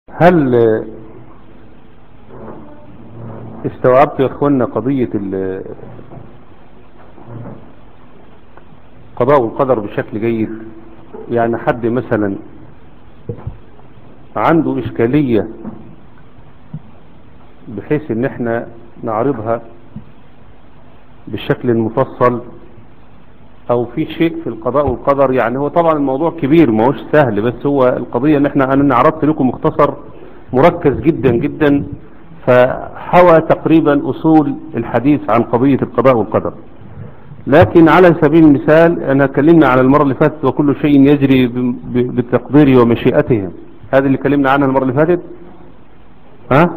هل استوعبت يا اخوانا قضية ال- قضاء القدر بشكل جيد يعني حد مثلا عنده اشكالية بحيث ان احنا نعرضها بالشكل المفصل او في شيء في القضاء والقدر يعني هو طبعا الموضوع كبير ما هوش سهل بس هو القضية ان احنا انا عرضت لكم مختصر مركز جدا جدا فحوى تقريبا اصول الحديث عن قضية القضاء والقدر لكن على سبيل المثال انا اتكلمنا على المرة اللي فاتت وكل شيء يجري ب- ب- بتقديره ومشيئته هذه اللي اتكلمنا عنها المرة اللي فاتت ها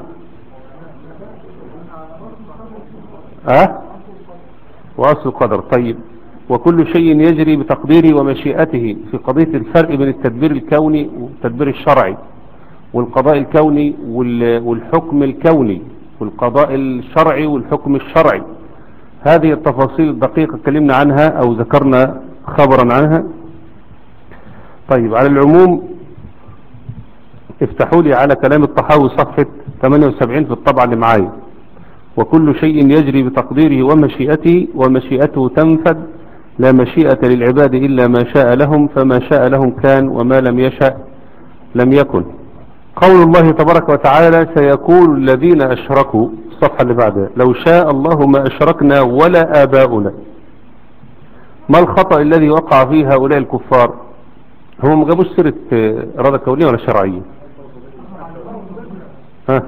ها وأصل القدر طيب وكل شيء يجري بتقديره ومشيئته في قضية الفرق بين التدبير الكوني والتدبير الشرعي والقضاء الكوني وال- والحكم الكوني والقضاء الشرعي والحكم الشرعي هذه التفاصيل الدقيقة اتكلمنا عنها أو ذكرنا خبرا عنها طيب على العموم افتحوا لي على كلام الطحاوي صفحة 78 في الطبعة اللي معايا وكل شيء يجري بتقديره ومشيئته ومشيئته تنفذ لا مشيئة للعباد إلا ما شاء لهم فما شاء لهم كان وما لم يشأ لم يكن قول الله تبارك وتعالى سيقول الذين أشركوا الصفحة اللي بعدها لو شاء الله ما أشركنا ولا آباؤنا ما الخطأ الذي وقع فيه هؤلاء الكفار هم ما جابوش سيرة آه، إرادة كونية ولا شرعية ها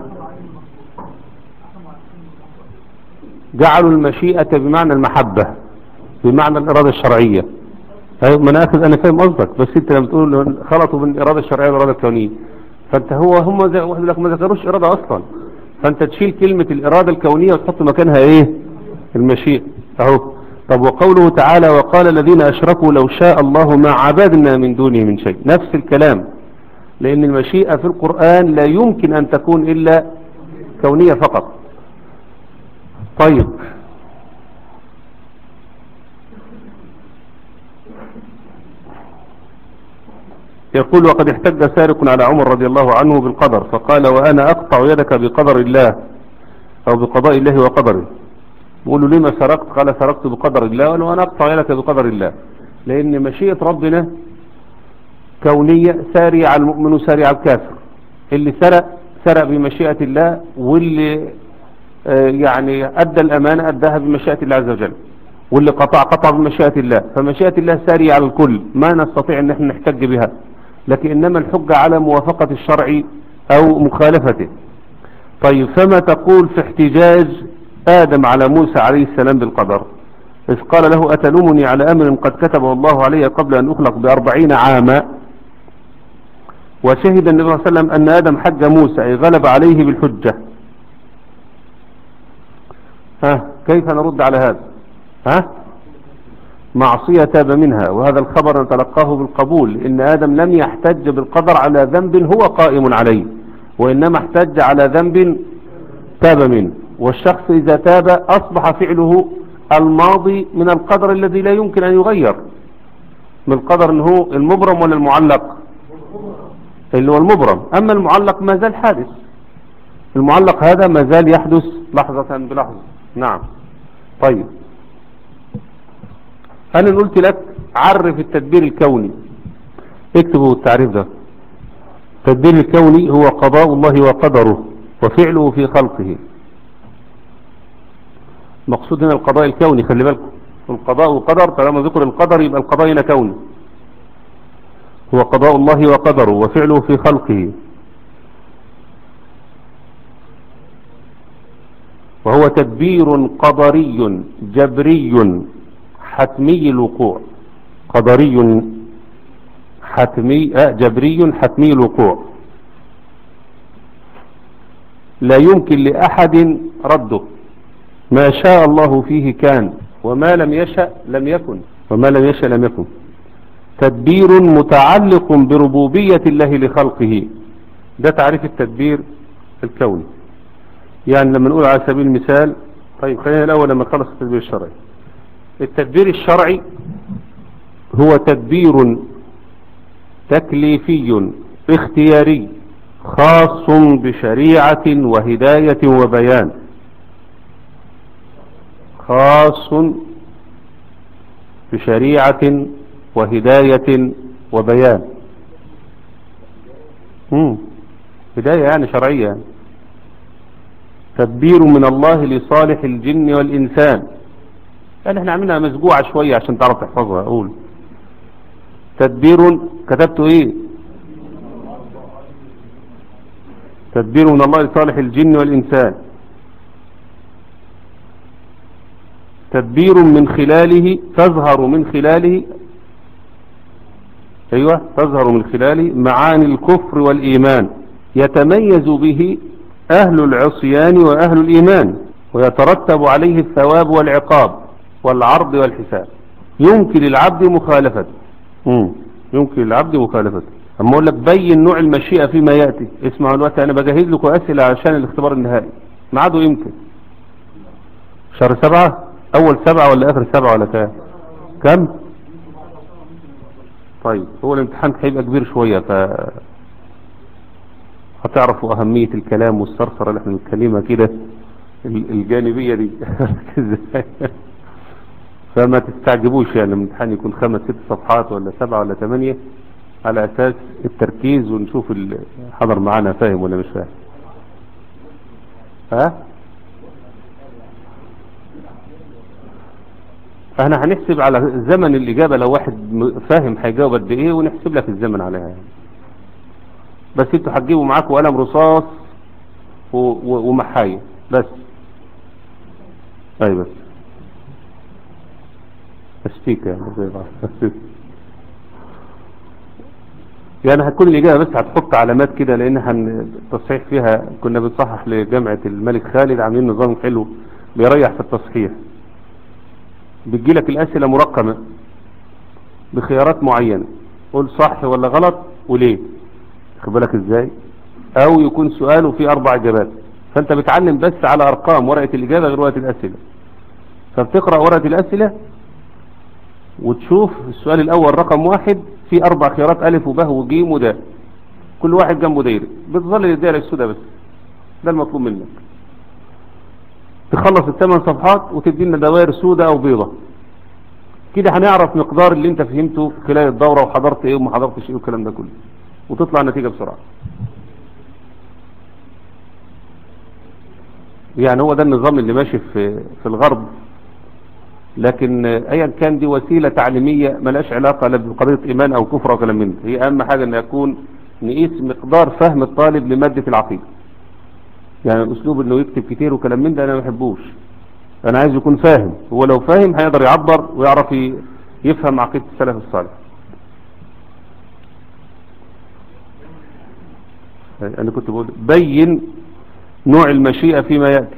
جعلوا المشيئة بمعنى المحبة بمعنى الإرادة الشرعية أيوة، ما أنا أخذ أنا فاهم قصدك بس أنت لما تقول خلطوا بين الإرادة الشرعية والإرادة الكونية فأنت هو هم زي واحد يقول لك ما ذكروش إرادة أصلا فأنت تشيل كلمة الإرادة الكونية وتحط مكانها إيه المشيئة أهو طب وقوله تعالى وقال الذين أشركوا لو شاء الله ما عبدنا من دونه من شيء نفس الكلام لأن المشيئة في القرآن لا يمكن أن تكون إلا كونية فقط طيب يقول وقد احتج سارق على عمر رضي الله عنه بالقدر فقال وأنا أقطع يدك بقدر الله أو بقضاء الله وقدره بيقول له لما سرقت قال سرقت بقدر الله قال وأنا أقطع يدك بقدر الله لأن مشيئة ربنا كونية ساري على المؤمن وساري على الكافر اللي سرق سرق بمشيئة الله واللي آه، يعني أدى الأمانة أداها بمشيئة الله عز وجل واللي قطع قطع بمشيئة الله فمشيئة الله سارية على الكل ما نستطيع أن احنا نحتج بها لكن إنما الحجة على موافقة الشرع أو مخالفته طيب فما تقول في احتجاج آدم على موسى عليه السلام بالقدر إذ قال له أتلومني على أمر قد كتبه الله علي قبل أن أخلق بأربعين عاما وشهد النبي صلى الله عليه وسلم أن آدم حج موسى أي غلب عليه بالحجة ها كيف نرد على هذا ها معصية تاب منها وهذا الخبر نتلقاه بالقبول إن آدم لم يحتج بالقدر على ذنب هو قائم عليه وإنما احتج على ذنب تاب منه والشخص إذا تاب أصبح فعله الماضي من القدر الذي لا يمكن أن يغير من القدر أنه هو المبرم ولا المعلق اللي هو المبرم أما المعلق ما زال حادث المعلق هذا ما زال يحدث لحظة بلحظة نعم طيب أنا قلت لك عرف التدبير الكوني اكتبوا التعريف ده التدبير الكوني هو قضاء الله وقدره وفعله في خلقه مقصود هنا القضاء الكوني خلي بالكم القضاء وقدر طالما ذكر القدر يبقى القضاء هنا كوني هو قضاء الله وقدره وفعله في خلقه وهو تدبير قدري جبري حتمي الوقوع قدري حتمي آه جبري حتمي الوقوع لا يمكن لأحد رده ما شاء الله فيه كان وما لم يشأ لم يكن وما لم يشأ لم يكن تدبير متعلق بربوبية الله لخلقه ده تعريف التدبير الكوني يعني لما نقول على سبيل المثال طيب خلينا الأول لما نخلص التدبير الشرعي التدبير الشرعي هو تدبير تكليفي اختياري خاص بشريعة وهداية وبيان خاص بشريعة وهداية وبيان مم. هداية يعني شرعية يعني. تدبير من الله لصالح الجن والإنسان يعني احنا عاملينها مسجوعة شوية عشان تعرف تحفظها أقول تدبير كتبت ايه تدبير من الله لصالح الجن والإنسان تدبير من خلاله تظهر من خلاله أيوة تظهر من خلاله معاني الكفر والإيمان يتميز به أهل العصيان وأهل الإيمان ويترتب عليه الثواب والعقاب والعرض والحساب يمكن العبد مخالفته مم. يمكن العبد مخالفته أما أقول لك بين نوع المشيئة فيما يأتي اسمعوا الوقت أنا بجهز لكم أسئلة عشان الاختبار النهائي معاده يمكن شهر سبعة أول سبعة ولا آخر سبعة ولا كام كم طيب هو الامتحان هيبقى كبير شوية ف هتعرفوا أهمية الكلام والصرصرة اللي احنا بنتكلمها كده الجانبية دي فما تستعجبوش يعني الامتحان يكون خمس ست صفحات ولا سبعة ولا ثمانية على أساس التركيز ونشوف الحضر معانا فاهم ولا مش فاهم ها احنا هنحسب على زمن الإجابة لو واحد فاهم هيجاوب قد ايه ونحسب لك الزمن عليها يعني. بس انتوا هتجيبوا معاكم قلم رصاص ومحاية بس اي بس استيك يعني زي بعض يعني هتكون الإجابة بس هتحط علامات كده لأن التصحيح فيها كنا بنصحح لجامعة الملك خالد عاملين نظام حلو بيريح في التصحيح بتجيلك الأسئلة مرقمة بخيارات معينة قول صح ولا غلط وليه خد بالك ازاي او يكون سؤاله فيه اربع اجابات فانت بتعلم بس على ارقام ورقة الاجابة غير ورقة الاسئلة فبتقرأ ورقة الاسئلة وتشوف السؤال الاول رقم واحد فيه اربع خيارات الف وبه وجيم وده كل واحد جنبه دايره بتظل الدائرة السوداء بس ده المطلوب منك تخلص الثمان صفحات وتدي لنا دوائر سوداء او بيضة كده هنعرف مقدار اللي انت فهمته خلال الدورة وحضرت ايه وما حضرتش ايه والكلام ده كله وتطلع النتيجة بسرعة يعني هو ده النظام اللي ماشي في في الغرب لكن ايا كان دي وسيلة تعليمية ملاش علاقة لا بقضية ايمان او كفر او كلام من ده هي اهم حاجة ان يكون نقيس مقدار فهم الطالب لمادة العقيدة يعني اسلوب انه يكتب كتير وكلام من ده انا ما بحبوش انا عايز يكون فاهم هو لو فاهم هيقدر يعبر ويعرف يفهم عقيدة السلف الصالح انا كنت بقول بين نوع المشيئة فيما يأتي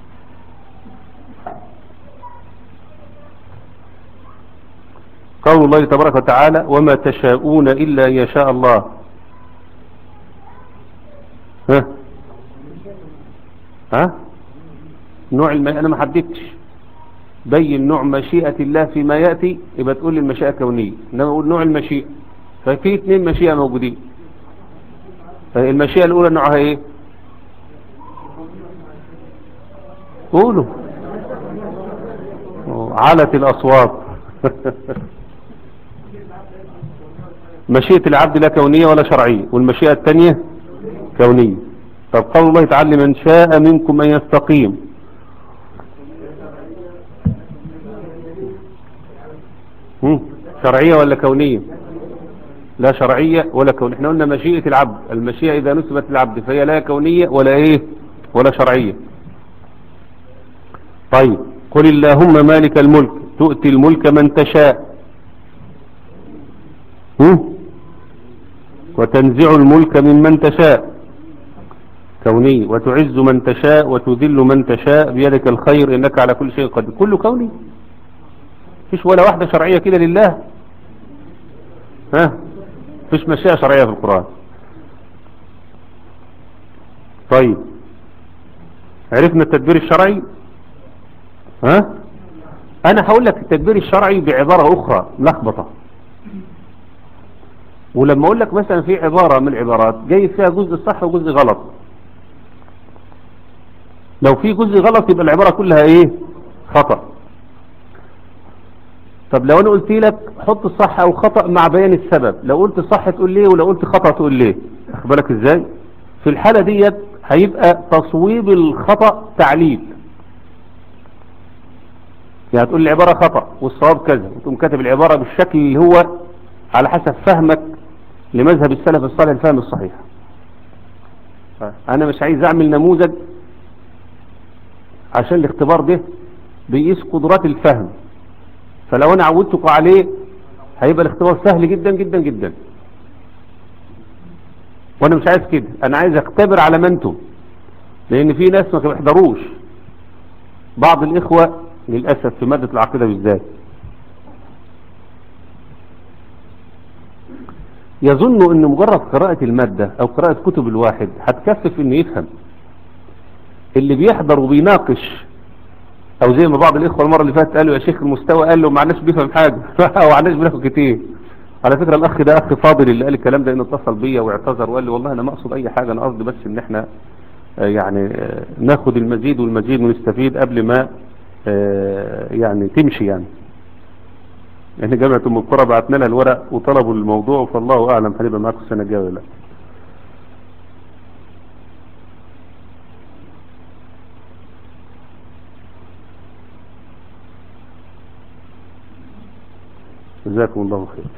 قول الله تبارك وتعالى وما تشاءون إلا أن يشاء الله ها ها نوع الم... أنا ما حددتش بين نوع مشيئة الله فيما يأتي يبقى تقول لي المشيئة كونية إنما أقول نوع المشيئة ففي اثنين مشيئة موجودين المشيئة الأولى نوعها إيه قولوا علت الأصوات مشيئة العبد لا كونية ولا شرعية والمشيئة الثانية كونية طب قول الله تعالى من شاء منكم أن يستقيم شرعية ولا كونية لا شرعية ولا كونية احنا قلنا مشيئة العبد المشيئة إذا نسبت للعبد فهي لا كونية ولا إيه ولا شرعية طيب قل اللهم مالك الملك تؤتي الملك من تشاء وتنزع الملك ممن تشاء كوني وتعز من تشاء وتذل من تشاء بيدك الخير إنك على كل شيء قدير كله كوني فيش ولا واحدة شرعية كده لله ها فيش مشيئة شرعية في القرآن طيب عرفنا التدبير الشرعي ها انا هقول لك التدبير الشرعي بعبارة اخرى ملخبطة ولما اقول لك مثلا في عبارة من العبارات جاي فيها جزء صح وجزء غلط لو في جزء غلط يبقى العبارة كلها ايه خطأ طب لو انا قلت لك حط الصح او خطأ مع بيان السبب لو قلت صح تقول ليه ولو قلت خطأ تقول ليه اخد بالك ازاي في الحالة ديت هيبقى تصويب الخطأ تعليل يعني تقول العبارة خطأ والصواب كذا وتقوم كاتب العبارة بالشكل اللي هو على حسب فهمك لمذهب السلف الصالح الفهم الصحيح انا مش عايز اعمل نموذج عشان الاختبار ده بيقيس قدرات الفهم فلو انا عودتكم عليه هيبقى الاختبار سهل جدا جدا جدا وانا مش عايز كده انا عايز اختبر على ما انتم لان في ناس ما بيحضروش بعض الاخوة للأسف في مادة العقيدة بالذات يظن ان مجرد قراءة المادة او قراءة كتب الواحد هتكفف انه يفهم اللي بيحضر وبيناقش او زي ما بعض الاخوة المرة اللي فاتت قالوا يا شيخ المستوى قال له معناش بيفهم حاجة ومعناش بيفهم كتير على فكرة الاخ ده اخ فاضل اللي قال الكلام ده انه اتصل بيا واعتذر وقال لي والله انا ما اقصد اي حاجة انا قصدي بس ان احنا يعني ناخد المزيد والمزيد ونستفيد قبل ما يعني تمشي يعني يعني جامعة ام القرى بعتنا لها الورق وطلبوا الموضوع فالله اعلم هنبقى معاكم السنة الجاية ولا لا جزاكم الله خير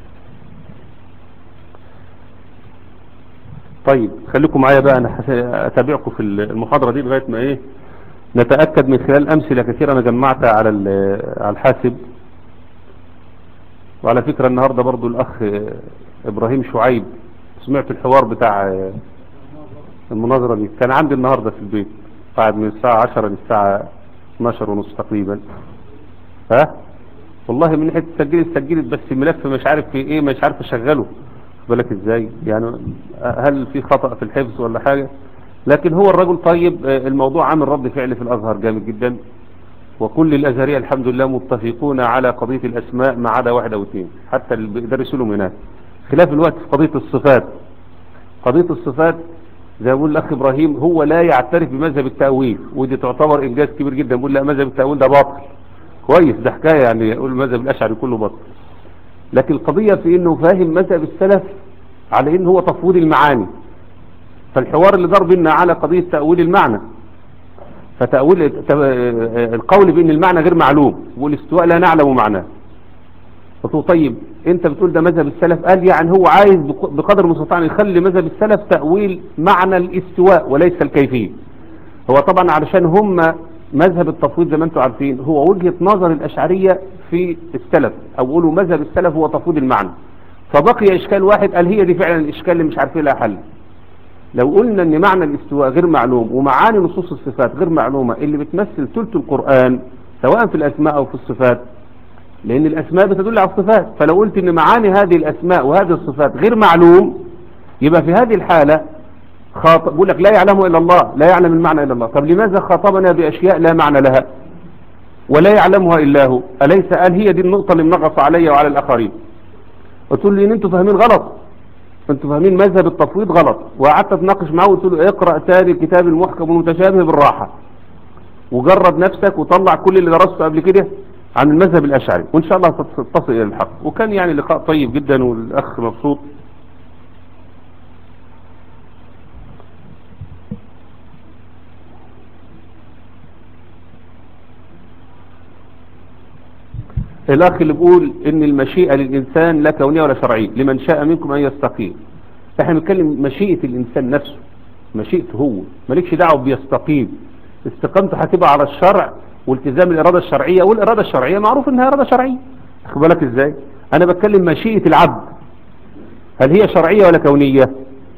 طيب خليكم معايا بقى انا اتابعكم في المحاضرة دي لغاية ما ايه نتأكد من خلال أمثلة كثيرة أنا جمعتها على على الحاسب وعلى فكرة النهاردة برضو الأخ إبراهيم شعيب سمعت الحوار بتاع المناظرة دي كان عندي النهاردة في البيت قاعد من الساعة 10 للساعة 12 ونص تقريبا ها والله من ناحية سجلت سجلت بس الملف مش عارف في ايه مش عارف اشغله بالك ازاي يعني هل في خطأ في الحفظ ولا حاجة لكن هو الرجل طيب الموضوع عامل رد فعل في الأزهر جامد جدا وكل الأزهرية الحمد لله متفقون على قضية الأسماء ما عدا واحد أو اثنين حتى اللي بيدرسوا لهم هناك خلاف الوقت في قضية الصفات قضية الصفات زي ما بيقول الأخ إبراهيم هو لا يعترف بمذهب التأويل ودي تعتبر إنجاز كبير جدا بيقول لا مذهب التأويل ده باطل كويس ده حكاية يعني يقول المذهب الأشعري كله باطل لكن القضية في إنه فاهم مذهب السلف على إنه هو تفويض المعاني فالحوار اللي دار بينا على قضية تأويل المعنى فتأويل القول بأن المعنى غير معلوم والاستواء لا نعلم معناه قلت طيب انت بتقول ده مذهب السلف قال يعني هو عايز بقدر المستطاع يخلي مذهب السلف تأويل معنى الاستواء وليس الكيفية هو طبعا علشان هم مذهب التفويض زي ما انتم عارفين هو وجهة نظر الأشعرية في السلف او قولوا مذهب السلف هو تفويض المعنى فبقي اشكال واحد قال هي دي فعلا الاشكال اللي مش عارفين لها حل لو قلنا ان معنى الاستواء غير معلوم ومعاني نصوص الصفات غير معلومة اللي بتمثل ثلث القرآن سواء في الاسماء او في الصفات لان الاسماء بتدل على الصفات فلو قلت ان معاني هذه الاسماء وهذه الصفات غير معلوم يبقى في هذه الحالة خاطب بقول لك لا يعلمه الا الله لا يعلم المعنى الا الله طب لماذا خاطبنا باشياء لا معنى لها ولا يعلمها الا هو اليس قال هي دي النقطة اللي منغص علي وعلى الاخرين قلت له ان انتوا فاهمين غلط انتوا فاهمين مذهب التفويض غلط وقعدت اتناقش معاه وقلت له اقرا تاني الكتاب المحكم والمتشابه بالراحه وجرب نفسك وطلع كل اللي درسته قبل كده عن المذهب الاشعري وان شاء الله تصل الى الحق وكان يعني لقاء طيب جدا والاخ مبسوط الاخ اللي بيقول ان المشيئة للانسان لا كونية ولا شرعية لمن شاء منكم ان يستقيم احنا بنتكلم مشيئة الانسان نفسه مشيئته هو مالكش دعوه بيستقيم استقامته هتبقى على الشرع والتزام الارادة الشرعية والارادة الشرعية معروف انها ارادة شرعية اخد بالك ازاي انا بتكلم مشيئة العبد هل هي شرعية ولا كونية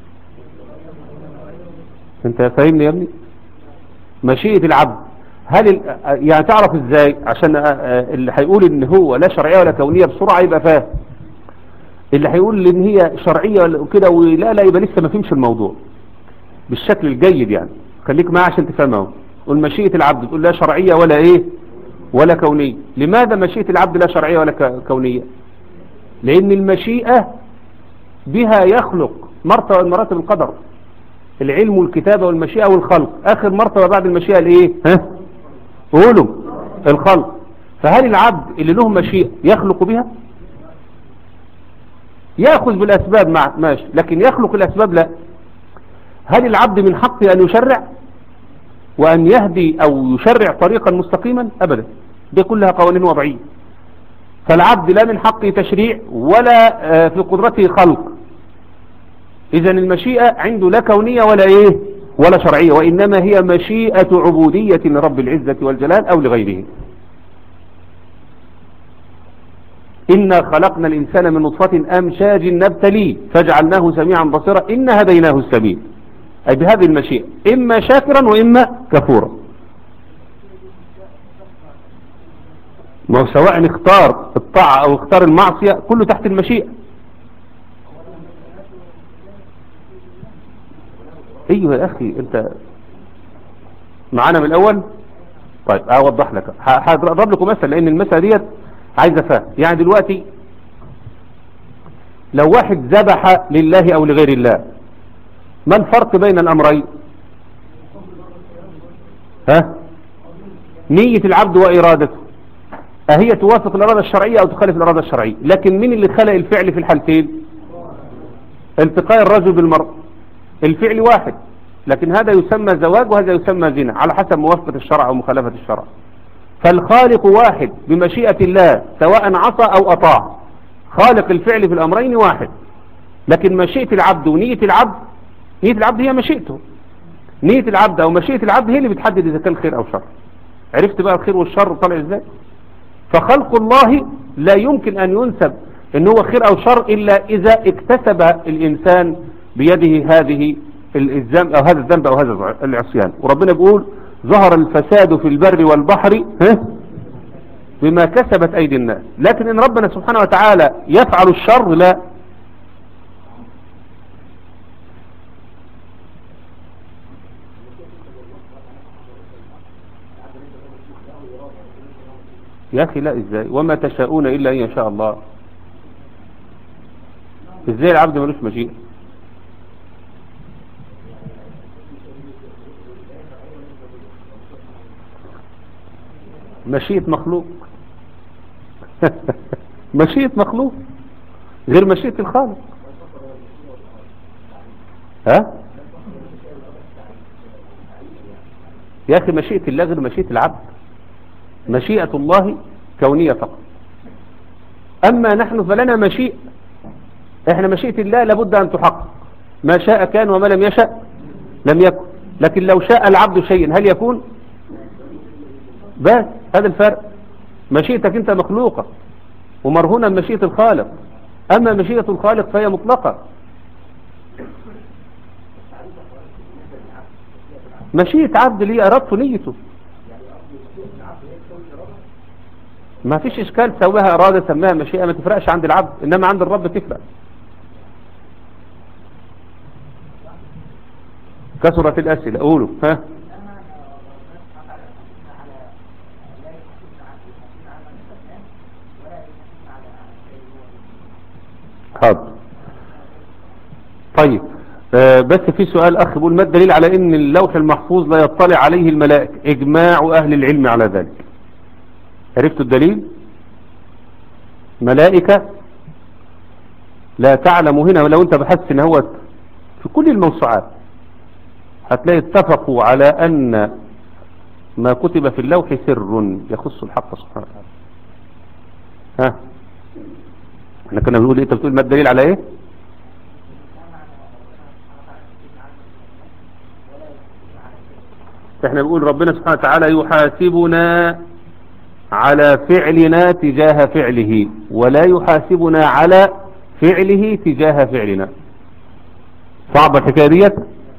انت فاهمني يا ابني مشيئة العبد هل ال... يعني تعرف ازاي عشان اللي هيقول ان هو لا شرعية ولا كونية بسرعة يبقى فاهم اللي هيقول ان هي شرعية ولا كده ولا لا يبقى لسه ما فهمش الموضوع بالشكل الجيد يعني خليك معاه عشان تفهمه قول مشيئة العبد تقول لا شرعية ولا ايه ولا كونية لماذا مشيئة العبد لا شرعية ولا ك... كونية لان المشيئة بها يخلق مرتبة من مراتب القدر العلم والكتابة والمشيئة والخلق آخر مرتبة بعد المشيئة الايه ها قولوا الخلق فهل العبد اللي له مشيئة يخلق بها يأخذ بالأسباب مع ماشي لكن يخلق الأسباب لا هل العبد من حقه أن يشرع وأن يهدي أو يشرع طريقا مستقيما أبدا دي كلها قوانين وضعية فالعبد لا من حقه تشريع ولا آه، في قدرته خلق إذا المشيئة عنده لا كونية ولا إيه ولا شرعية وإنما هي مشيئة عبودية لرب العزة والجلال أو لغيره إنا خلقنا الإنسان من نطفة أمشاج نبتليه فجعلناه سميعا بصيرا إنا هديناه السبيل أي بهذه المشيئة إما شاكرا وإما كفورا ما هو سواء اختار الطاعة أو اختار المعصية كله تحت المشيئة ايوه يا اخي انت معانا من الاول طيب اوضح لك هضرب لكم مثل لان المسألة ديت عايزة فهم يعني دلوقتي لو واحد ذبح لله او لغير الله ما الفرق بين الامرين ها نية العبد وارادته اهي توافق الارادة الشرعية او تخالف الارادة الشرعية لكن مين اللي خلق الفعل في الحالتين التقاء الرجل بالمرء الفعل واحد لكن هذا يسمى زواج وهذا يسمى زنا على حسب موافقة الشرع أو مخالفة الشرع فالخالق واحد بمشيئة الله سواء عصى أو أطاع خالق الفعل في الأمرين واحد لكن مشيئة العبد ونية العبد نية العبد هي مشيئته نية العبد أو مشيئة العبد هي اللي بتحدد إذا كان خير أو شر عرفت بقى الخير والشر طلع إزاي فخلق الله لا يمكن أن ينسب إن هو خير أو شر إلا إذا اكتسب الإنسان بيده هذه الذنب أو هذا الذنب أو هذا العصيان وربنا بيقول ظهر الفساد في البر والبحر بما كسبت أيدي الناس لكن إن ربنا سبحانه وتعالى يفعل الشر لا يا أخي لا إزاي وما تشاءون إلا أن يشاء الله إزاي العبد ملوش مشيئة مشيئة مخلوق مشيئة مخلوق غير مشيئة الخالق ها يا أخي مشيئة الله غير مشيئة العبد مشيئة الله كونية فقط أما نحن فلنا مشيئة احنا مشيئة الله لابد أن تحقق ما شاء كان وما لم يشاء لم يكن لكن لو شاء العبد شيئا هل يكون بس هذا الفرق مشيئتك انت مخلوقة ومرهونة بمشيئة الخالق اما مشيئة الخالق فهي مطلقة مشيئة عبد ليه ارادته نيته ما فيش اشكال سواها ارادة سماها مشيئة ما تفرقش عند العبد انما عند الرب تفرق كثرت الاسئلة قولوا ها حاضر طيب آه بس في سؤال أخ بيقول ما الدليل على أن اللوح المحفوظ لا يطلع عليه الملائكة إجماع أهل العلم على ذلك عرفتوا الدليل ملائكة لا تعلم هنا لو أنت بحثت ان هو في كل الموسوعات هتلاقي اتفقوا على أن ما كتب في اللوح سر يخص الحق سبحانه وتعالى ها احنا كنا بنقول ايه انت بتقول ما الدليل على ايه احنا بنقول ربنا سبحانه وتعالى يحاسبنا على فعلنا تجاه فعله ولا يحاسبنا على فعله تجاه فعلنا صعبة الحكاية ديت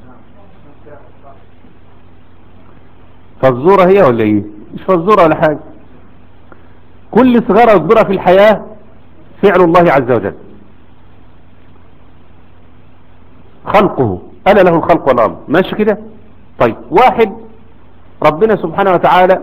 فالزورة هي ولا ايه مش فالزورة ولا حاجة كل صغيرة وكبيرة في الحياة فعل الله عز وجل خلقه ألا له الخلق والأمر ماشي كده طيب واحد ربنا سبحانه وتعالى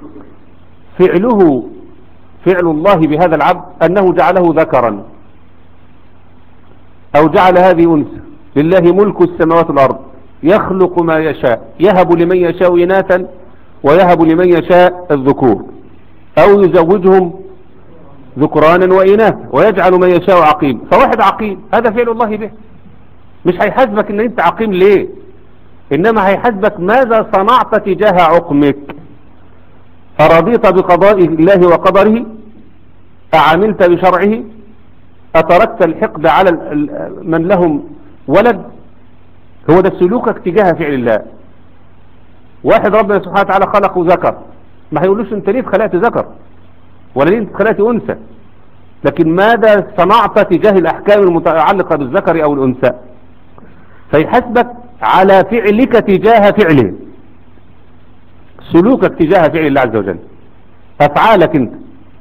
فعله فعل الله بهذا العبد أنه جعله ذكرا أو جعل هذه أنثى لله ملك السماوات والأرض يخلق ما يشاء يهب لمن يشاء إناثا ويهب لمن يشاء الذكور أو يزوجهم ذكرانا وإناثا ويجعل من يشاء عقيم فواحد عقيم هذا فعل الله به مش هيحاسبك ان انت عقيم ليه انما هيحاسبك ماذا صنعت تجاه عقمك أرضيت بقضاء الله وقدره أعملت بشرعه أتركت الحقد على من لهم ولد هو ده سلوكك تجاه فعل الله واحد ربنا سبحانه وتعالى خلقه ذكر ما هيقولوش انت ليه خلقت ذكر ولا ليه انت خلقت انثى لكن ماذا صنعت تجاه الاحكام المتعلقة بالذكر او الانثى فيحسبك على فعلك تجاه فعله سلوكك تجاه فعل الله عز وجل افعالك انت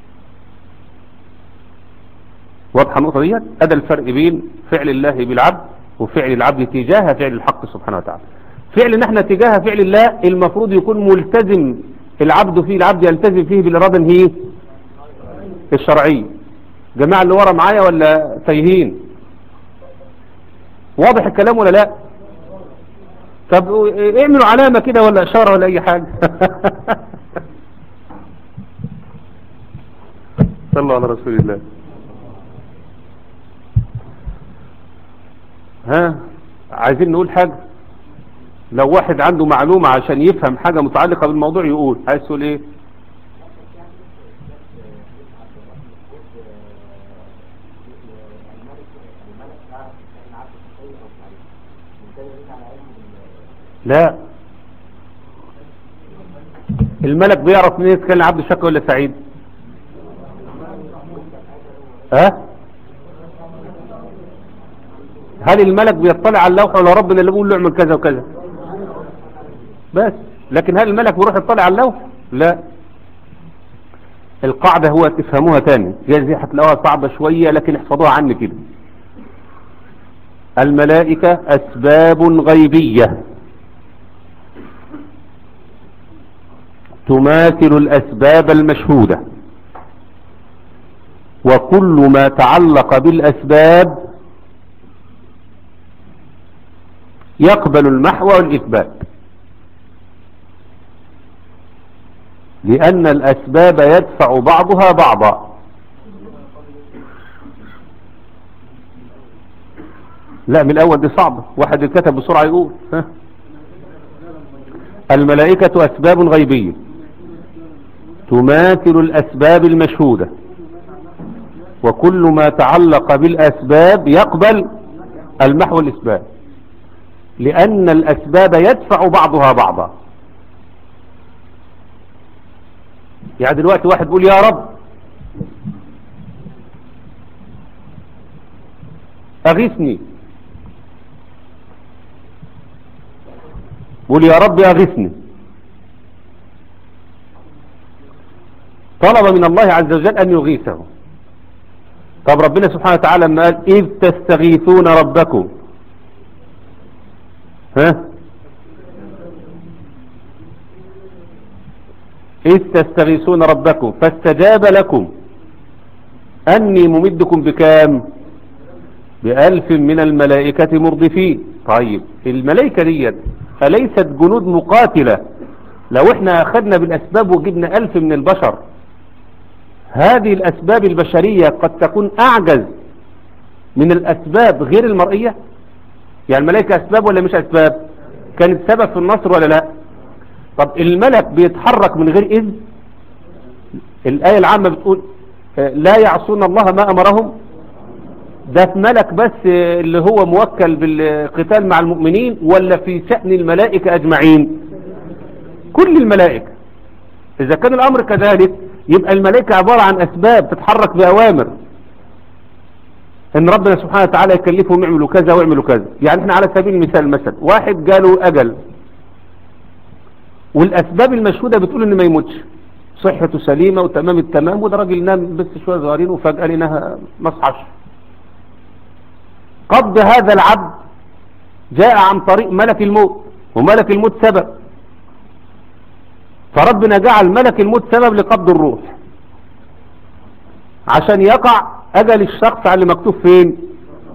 واضحه النقطه ديت ادى الفرق بين فعل الله بالعبد وفعل العبد تجاه فعل الحق سبحانه وتعالى فعل نحن تجاه فعل الله المفروض يكون ملتزم العبد فيه العبد يلتزم فيه بالإرادة هي الشرعية جماعة اللي ورا معايا ولا تايهين واضح الكلام ولا لا طب اعملوا علامة كده ولا اشارة ولا اي حاجة صلوا على رسول الله ها عايزين نقول حاجة لو واحد عنده معلومة عشان يفهم حاجة متعلقة بالموضوع يقول عايز تقول ايه لا الملك بيعرف منين كان عبد شقي ولا سعيد ها هل الملك بيطلع على اللوحة ولا ربنا اللي بيقول له اعمل كذا وكذا بس لكن هل الملك بيروح يطلع على اللوحة لا القاعدة هو تفهموها تاني دي هتلاقوها صعبة شوية لكن احفظوها عني كده الملائكة أسباب غيبية تماثل الأسباب المشهودة وكل ما تعلق بالأسباب يقبل المحو والإثبات لأن الأسباب يدفع بعضها بعضا لا من الأول دي صعبة واحد الكتب بسرعة يقول ها الملائكة أسباب غيبية تماثل الأسباب المشهودة وكل ما تعلق بالأسباب يقبل المحو والإثبات لأن الأسباب يدفع بعضها بعضا يعني دلوقتي واحد بيقول يا رب أغثني بيقول يا رب أغثني طلب من الله عز وجل أن يغيثه طب ربنا سبحانه وتعالى لما قال إذ تستغيثون ربكم ها إذ تستغيثون ربكم فاستجاب لكم أني ممدكم بكام بألف من الملائكة مردفين طيب الملائكة ديت أليست جنود مقاتلة لو احنا أخذنا بالأسباب وجبنا ألف من البشر هذه الأسباب البشرية قد تكون أعجز من الأسباب غير المرئية يعني الملائكة أسباب ولا مش أسباب كانت سبب في النصر ولا لا طب الملك بيتحرك من غير إذن الآية العامة بتقول لا يعصون الله ما أمرهم ده في ملك بس اللي هو موكل بالقتال مع المؤمنين ولا في شأن الملائكة أجمعين كل الملائكة إذا كان الأمر كذلك يبقى الملائكة عبارة عن أسباب تتحرك بأوامر ان ربنا سبحانه وتعالى يكلفهم يعملوا كذا ويعملوا كذا يعني احنا على سبيل المثال مثلا واحد جاله اجل والاسباب المشهودة بتقول ان ما يموتش صحته سليمة وتمام التمام وده راجل نام بس شوية صغيرين وفجأة لناها ما صحش قبض هذا العبد جاء عن طريق ملك الموت وملك الموت سبب فربنا جعل ملك الموت سبب لقبض الروح عشان يقع أجل الشخص على اللي مكتوب فين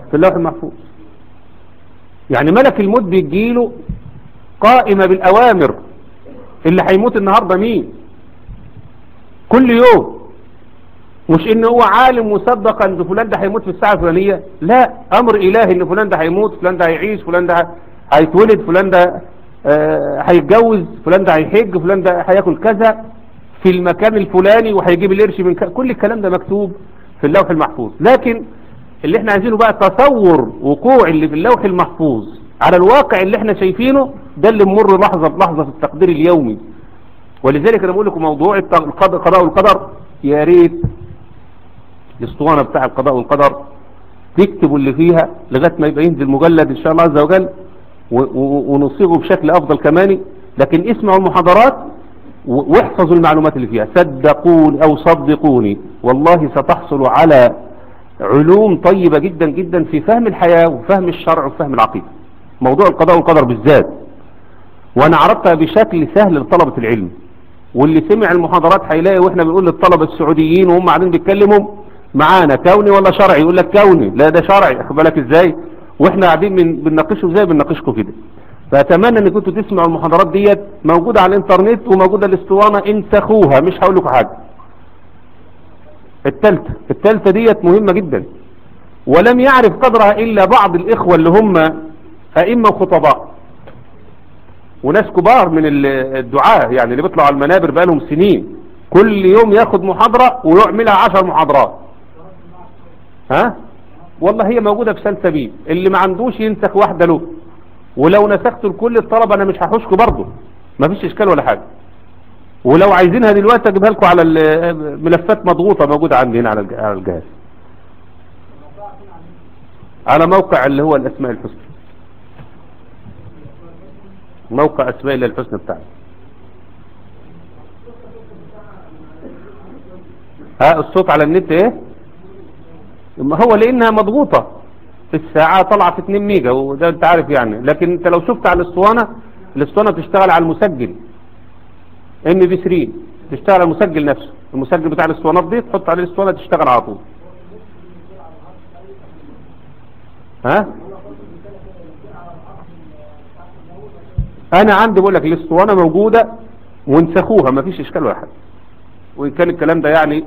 في اللوح المحفوظ يعني ملك الموت بيجيله قائمة بالأوامر اللي هيموت النهاردة مين كل يوم مش ان هو عالم مسبقا ان فلان ده هيموت في الساعة الفلانية لا امر الهي ان فلان ده هيموت فلان ده هيعيش فلان ده هيتولد فلان ده آه، هيتجوز فلان ده هيحج فلان ده هياكل كذا في المكان الفلاني وهيجيب القرش من ك... كل الكلام ده مكتوب في اللوح المحفوظ لكن اللي احنا عايزينه بقى تصور وقوع اللي في اللوح المحفوظ على الواقع اللي احنا شايفينه ده اللي مر لحظة بلحظة في التقدير اليومي ولذلك انا بقول لكم موضوع الت- القضاء القضاء والقدر يا ريت الاسطوانة بتاع القضاء والقدر تكتبوا اللي فيها لغاية ما يبقى ينزل مجلد ان شاء الله عز وجل و- و- ونصيغه بشكل افضل كمان لكن اسمعوا المحاضرات و- واحفظوا المعلومات اللي فيها صدقوني او صدقوني والله ستحصلوا على علوم طيبة جدا جدا في فهم الحياة وفهم الشرع وفهم العقيدة موضوع القضاء والقدر بالذات وانا عرضتها بشكل سهل لطلبة العلم واللي سمع المحاضرات هيلاقي واحنا بنقول للطلبة السعوديين وهم قاعدين بيتكلموا معانا كوني ولا شرعي يقول لك كوني لا ده شرعي اخد بالك ازاي واحنا قاعدين بن- بنناقشه ازاي بنناقشكم كده فاتمنى ان كنتوا تسمعوا المحاضرات ديت موجودة على الانترنت وموجودة الاسطوانة انسخوها مش هقول لكم حاجة التالتة التالتة ديت مهمة جدا ولم يعرف قدرها الا بعض الاخوة اللي هم ائمة وخطباء وناس كبار من ال- الدعاة يعني اللي بيطلعوا على المنابر بقالهم سنين كل يوم ياخد محاضرة ويعملها عشر محاضرات ها والله هي موجودة في سلسبيل اللي ما عندوش ينسخ واحدة له ولو نسخت لكل الطلبة انا مش هحوشكوا برضه ما فيش اشكال ولا حاجة ولو عايزينها دلوقتي اجيبها لكم على ال- ملفات مضغوطة موجودة عندي هنا على الج- على الجهاز على موقع اللي هو الاسماء الحسنى موقع اسماء الله الحسنى بتاعنا ها الصوت على النت ايه ما هو لانها مضغوطة في الساعة طلع في 2 ميجا وده انت عارف يعني لكن انت لو شفت على الاسطوانة الاسطوانة بتشتغل على المسجل ام بي 3 تشتغل على المسجل نفسه المسجل بتاع الاسطوانات دي تحط عليه الاسطوانة تشتغل على طول ها انا عندي بقول لك الاسطوانه موجوده وانسخوها مفيش اشكال ولا حاجه وان كان الكلام ده يعني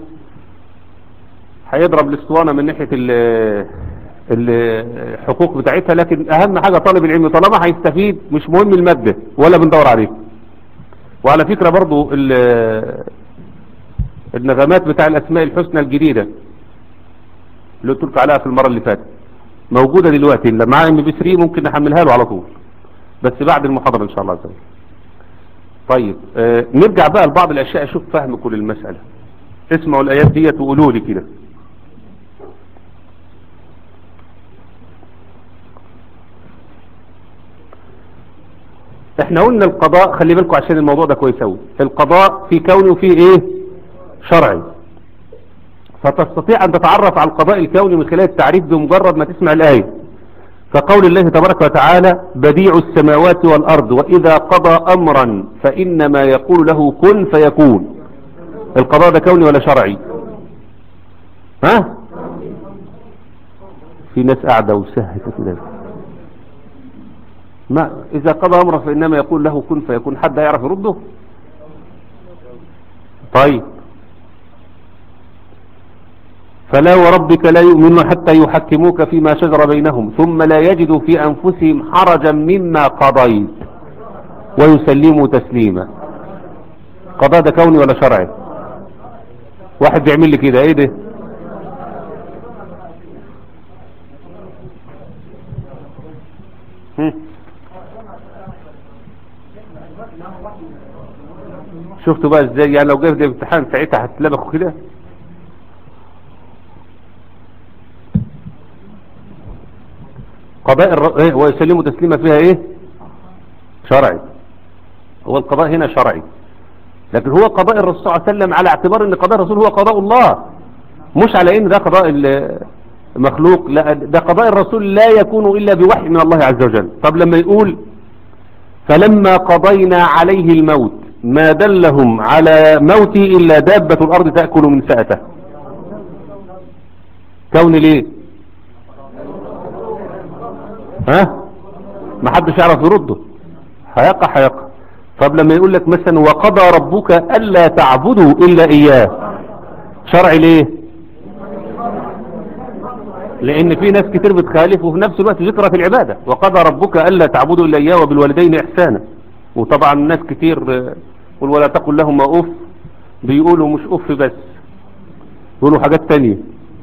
هيضرب الاسطوانه من ناحيه ال- الحقوق بتاعتها لكن اهم حاجه طالب العلم طالما هيستفيد مش مهم الماده ولا بندور عليه وعلى فكره برضو ال- النغمات بتاع الاسماء الحسنى الجديده اللي قلت لكم عليها في المره اللي فاتت موجوده دلوقتي اللي معاه ام بي 3 ممكن نحملها له على طول بس بعد المحاضرة ان شاء الله عز وجل طيب آه نرجع بقى لبعض الاشياء اشوف فهمكم للمسألة اسمعوا الايات ديت وقولوا لي كده احنا قلنا القضاء خلي بالكم عشان الموضوع ده كويس قوي القضاء في كوني وفي ايه شرعي فتستطيع ان تتعرف على القضاء الكوني من خلال التعريف بمجرد ما تسمع الايه فقول الله تبارك وتعالى بديع السماوات والأرض وإذا قضى أمرا فإنما يقول له كن فيكون القضاء ده كوني ولا شرعي ها في ناس قاعدة وسهت كده ما إذا قضى أمرا فإنما يقول له كن فيكون حد يعرف يرده طيب فلا وربك لا يؤمنون حتى يحكموك فيما شجر بينهم ثم لا يجدوا في أنفسهم حرجا مما قضيت ويسلموا تسليما قضاء ده كوني ولا شرعي واحد بيعمل لي كده ايه ده هم. شفتوا بقى ازاي يعني لو جاب ده امتحان ساعتها هتلبخوا كده قضاء الر... إيه ويسلموا تسليما فيها ايه شرعي هو القضاء هنا شرعي لكن هو قضاء الرسول صلى الله عليه وسلم على اعتبار ان قضاء الرسول هو قضاء الله مش على ان ده قضاء المخلوق لا ده قضاء الرسول لا يكون الا بوحي من الله عز وجل طب لما يقول فلما قضينا عليه الموت ما دلهم على موته الا دابة الارض تأكل من سأته كون ليه ها ما حدش يعرف يرده هيقع هيقع طب لما يقول لك مثلا وقضى ربك ألا تعبدوا إلا إياه شرعي ليه لأن في ناس كتير بتخالف وفي نفس الوقت ذكرى في العبادة وقضى ربك ألا تعبدوا إلا إياه وبالوالدين إحسانا وطبعا ناس كتير قل ولا تقل لهما أف بيقولوا مش أف بس يقولوا حاجات تانية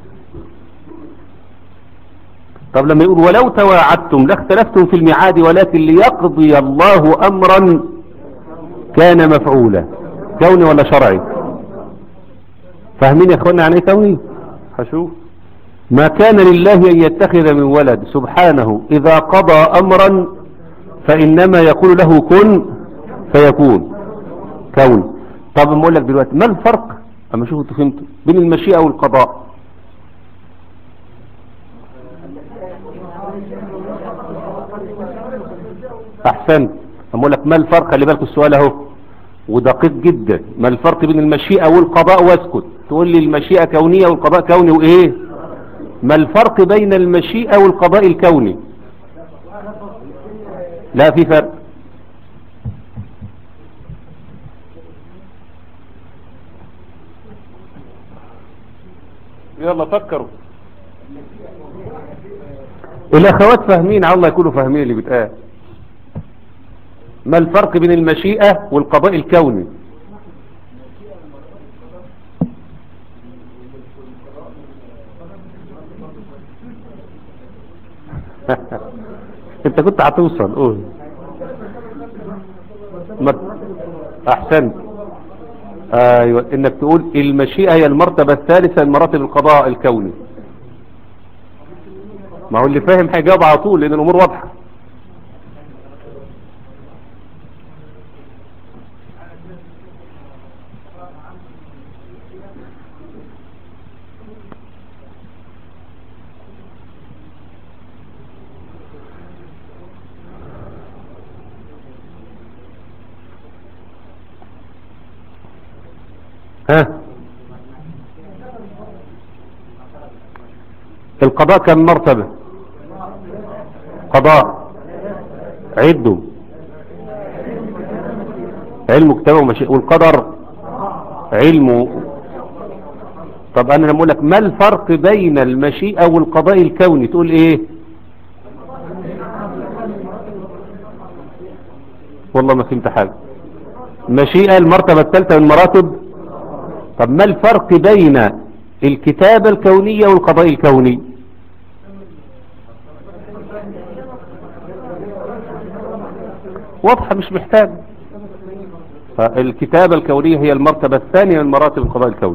طب لما يقول ولو تواعدتم لاختلفتم في الميعاد ولكن ليقضي الله أمرا كان مفعولا كوني ولا شرعي فاهمين يا اخوانا عن ايه كوني هشوف ما كان لله ان يتخذ من ولد سبحانه اذا قضى امرا فانما يقول له كن فيكون كون طب اقول لك دلوقتي ما الفرق اما شوفوا انتوا فهمتوا بين المشيئه والقضاء احسنت اقول لك ما الفرق خلي بالك السؤال اهو ودقيق جدا ما الفرق بين المشيئة والقضاء واسكت تقول لي المشيئة كونية والقضاء كوني وايه ما الفرق بين المشيئة والقضاء الكوني لا في فرق يلا فكروا الاخوات فاهمين على الله يكونوا فاهمين اللي بيتقال ما الفرق بين المشيئة والقضاء الكوني انت كنت هتوصل قول ما احسنت ايوه انك تقول المشيئة هي المرتبة الثالثة من مراتب القضاء الكوني ما هو اللي فاهم هيجاوب على طول لان الامور واضحه ها القضاء كم مرتبة قضاء عدوا علم كتابه ومشيئة والقدر علمه طب انا لما اقول لك ما الفرق بين المشيئة والقضاء الكوني تقول ايه والله ما فهمت حاجة المشيئة المرتبة الثالثة من مراتب طب ما الفرق بين الكتابة الكونية والقضاء الكوني واضحة مش محتاج فالكتابة الكونية هي المرتبة الثانية من مراتب القضاء الكوني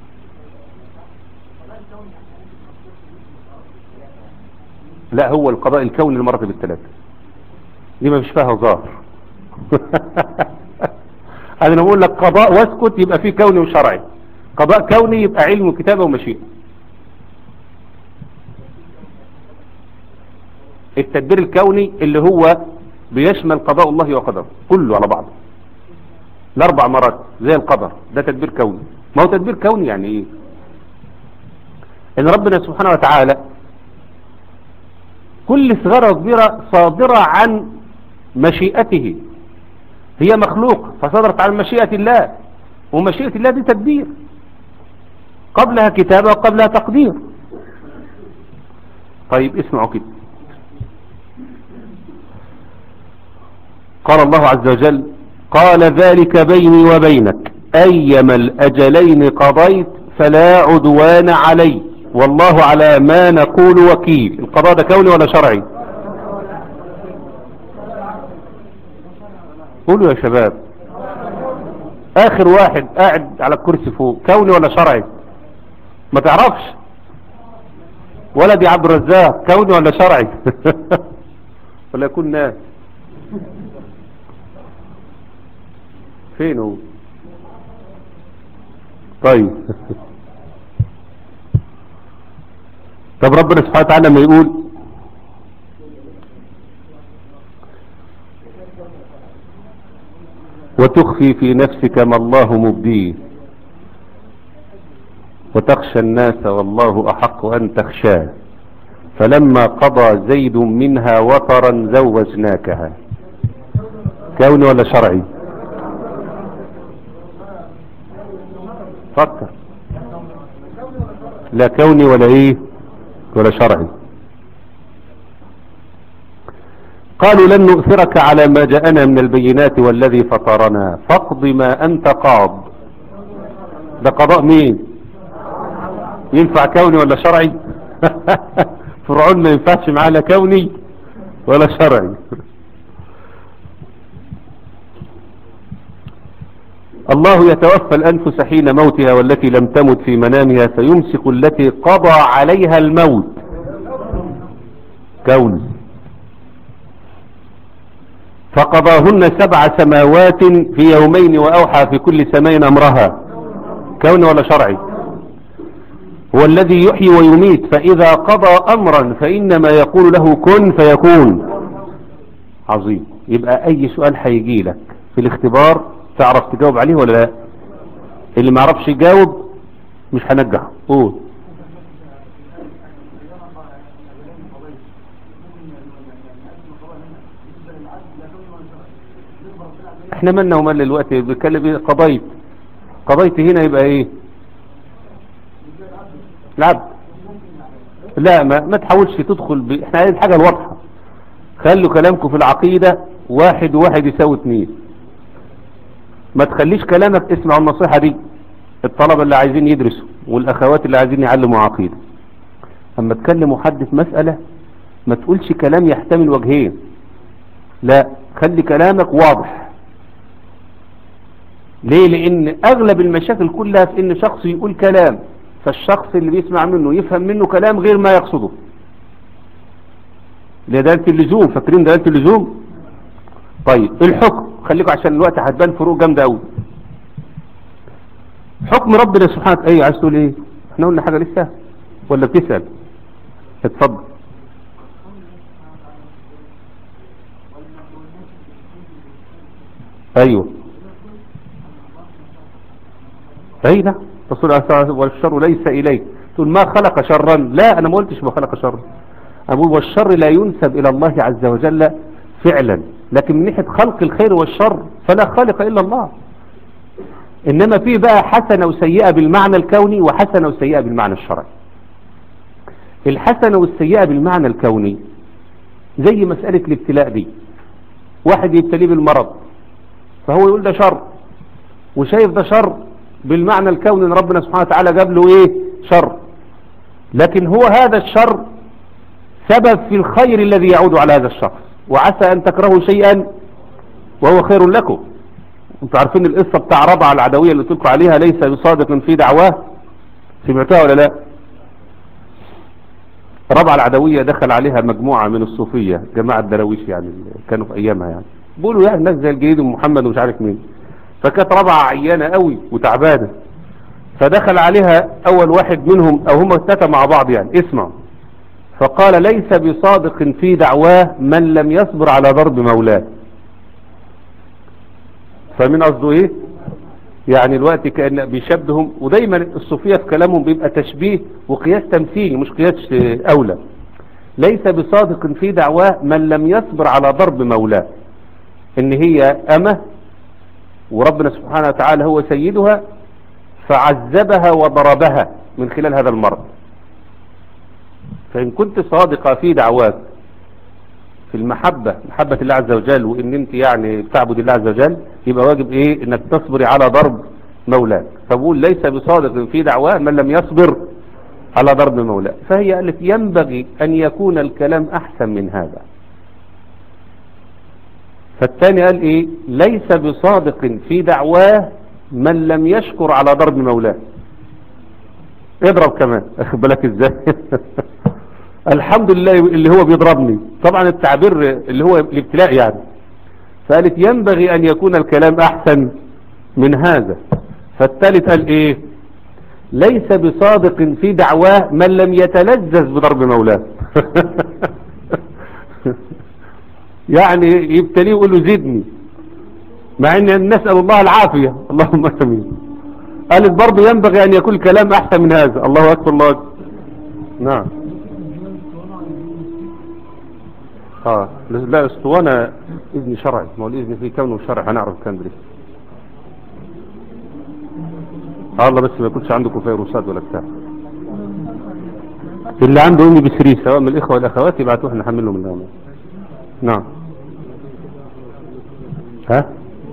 لا هو القضاء الكوني المراتب الثلاثة دي ما مش فيها ظاهر انا بقول لك قضاء واسكت يبقى فيه كوني وشرعي قضاء كوني يبقى علم وكتابة ومشيئة التدبير الكوني اللي هو بيشمل قضاء الله وقدره كله على بعضه الاربع مرات زي القدر ده تدبير كوني ما هو تدبير كوني يعني ايه ان ربنا سبحانه وتعالى كل صغيرة وكبيرة صادرة عن مشيئته هي مخلوق فصدرت عن مشيئة الله ومشيئة الله دي تدبير قبلها كتابة وقبلها تقدير طيب اسمعوا كده قال الله عز وجل قال ذلك بيني وبينك أيما الأجلين قضيت فلا عدوان علي والله على ما نقول وكيل القضاء ده كوني ولا شرعي قولوا يا شباب اخر واحد قاعد على الكرسي فوق كوني ولا شرعي ما تعرفش ولدي عبد الرزاق كوني ولا شرعي ولا يكون ناس فين هو طيب طب ربنا سبحانه وتعالى ما يقول وتخفي في نفسك ما الله مبديه وتخشى الناس والله أحق أن تخشاه فلما قضى زيد منها وطرا زوجناكها كوني ولا شرعي فكر لا كوني ولا ايه ولا شرعي قالوا لن نؤثرك على ما جاءنا من البينات والذي فطرنا فاقض ما انت قاض ده قضاء مين ينفع كوني ولا شرعي فرعون ما ينفعش معاه لا كوني ولا شرعي الله يتوفى الأنفس حين موتها والتي لم تمت في منامها فيمسك التي قضى عليها الموت كون فقضاهن سبع سماوات في يومين وأوحى في كل سماء أمرها كون ولا شرعي هو الذي يحيي ويميت فإذا قضى أمرا فإنما يقول له كن فيكون عظيم يبقى أي سؤال هيجي لك في الاختبار تعرف تجاوب عليه ولا لا اللي ما عرفش يجاوب مش هنجح قول احنا مالنا ومال الوقت بيتكلم ايه قضيت قضيت هنا يبقى ايه العبد لا ما, ما تحاولش تدخل ب... احنا عايزين الحاجة الواضحة خلوا كلامكم في العقيدة واحد وواحد يساوي اثنين ما تخليش كلامك اسمعوا النصيحة دي الطلبة اللي عايزين يدرسوا والاخوات اللي عايزين يعلموا عقيدة اما تكلم حد في مسألة ما تقولش كلام يحتمل وجهين لا خلي كلامك واضح ليه لان اغلب المشاكل كلها في ان شخص يقول كلام فالشخص اللي بيسمع منه يفهم منه كلام غير ما يقصده لدالة اللزوم فاكرين دلالة اللزوم طيب الحكم خليكم عشان الوقت هتبان فروق جامدة قوي حكم ربنا سبحانه ايه عايز تقول ايه احنا قلنا حاجة لسه ولا بتسأل اتفضل ايوه اي ده رسول الله والشر ليس اليك تقول ما خلق شرا لا انا ما قلتش ما خلق شرا اقول والشر لا ينسب الى الله عز وجل فعلا لكن من ناحيه خلق الخير والشر فلا خالق الا الله انما في بقى حسنه وسيئه بالمعنى الكوني وحسنه وسيئه بالمعنى الشرعي الحسنه والسيئه بالمعنى الكوني زي مساله الابتلاء دي واحد يبتليه بالمرض فهو يقول ده شر وشايف ده شر بالمعنى الكوني ان ربنا سبحانه وتعالى جاب له ايه شر لكن هو هذا الشر سبب في الخير الذي يعود على هذا الشخص وعسى ان تكرهوا شيئا وهو خير لكم انتوا عارفين القصة بتاع ربع العدوية اللي تلقوا عليها ليس بصادق في دعواه سمعتها ولا لا ربع العدوية دخل عليها مجموعة من الصوفية جماعة دراويش يعني كانوا في ايامها يعني بيقولوا يعني الناس زي الجديد ومحمد ومش عارف مين فكانت ربعة عيانة قوي وتعبانة فدخل عليها اول واحد منهم او هم التلاتة مع بعض يعني اسمع فقال ليس بصادق في دعواه من لم يصبر على ضرب مولاه فمن قصده ايه يعني الوقت كأن بيشبههم ودايما الصوفية في كلامهم بيبقى تشبيه وقياس تمثيلي مش قياس اولى ليس بصادق في دعواه من لم يصبر على ضرب مولاه ان هي امه وربنا سبحانه وتعالى هو سيدها فعذبها وضربها من خلال هذا المرض فإن كنت صادقة في دعواك في المحبة محبة الله عز وجل وإن أنت يعني بتعبد الله عز وجل يبقى واجب إيه إنك تصبري على ضرب مولاك فبقول ليس بصادق في دعواه من لم يصبر على ضرب مولاه فهي قالت ينبغي أن يكون الكلام أحسن من هذا فالثاني قال ايه ليس بصادق في دعواه من لم يشكر على ضرب مولاه اضرب كمان اخد بالك ازاي الحمد لله اللي هو بيضربني طبعا التعبير اللي هو الابتلاء يعني فقالت ينبغي ان يكون الكلام احسن من هذا فالثالث قال ايه ليس بصادق في دعواه من لم يتلذذ بضرب مولاه يعني يبتليه يقول له زدني مع ان نسأل الله العافية اللهم امين قالت برضه ينبغي ان يكون الكلام احسن من هذا الله اكبر الله أكبر. نعم اه لا اسطوانة اذن شرعي ما هو الاذن فيه كونه شرعي هنعرف كان بريس آه الله بس ما يكونش عندكم فيروسات ولا بتاع اللي عنده امي بسري سواء من الاخوة والاخوات يبعتوه نحمله من النوم نعم ها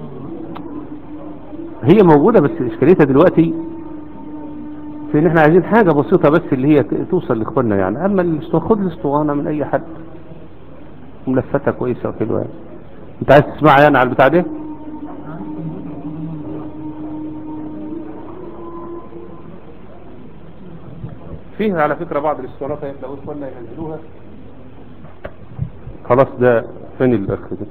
هي موجودة بس اشكاليتها دلوقتي في ان احنا عايزين حاجة بسيطة بس اللي هي توصل لاخواننا يعني اما الاسطوانة خد الاسطوانة من اي حد ملفتها كويسة وحلوة يعني. انت عايز تسمعها يعني على البتاع ده فيها على فكرة بعض الاسطوانات لو اخواننا ينزلوها خلاص ده فين الاخ ده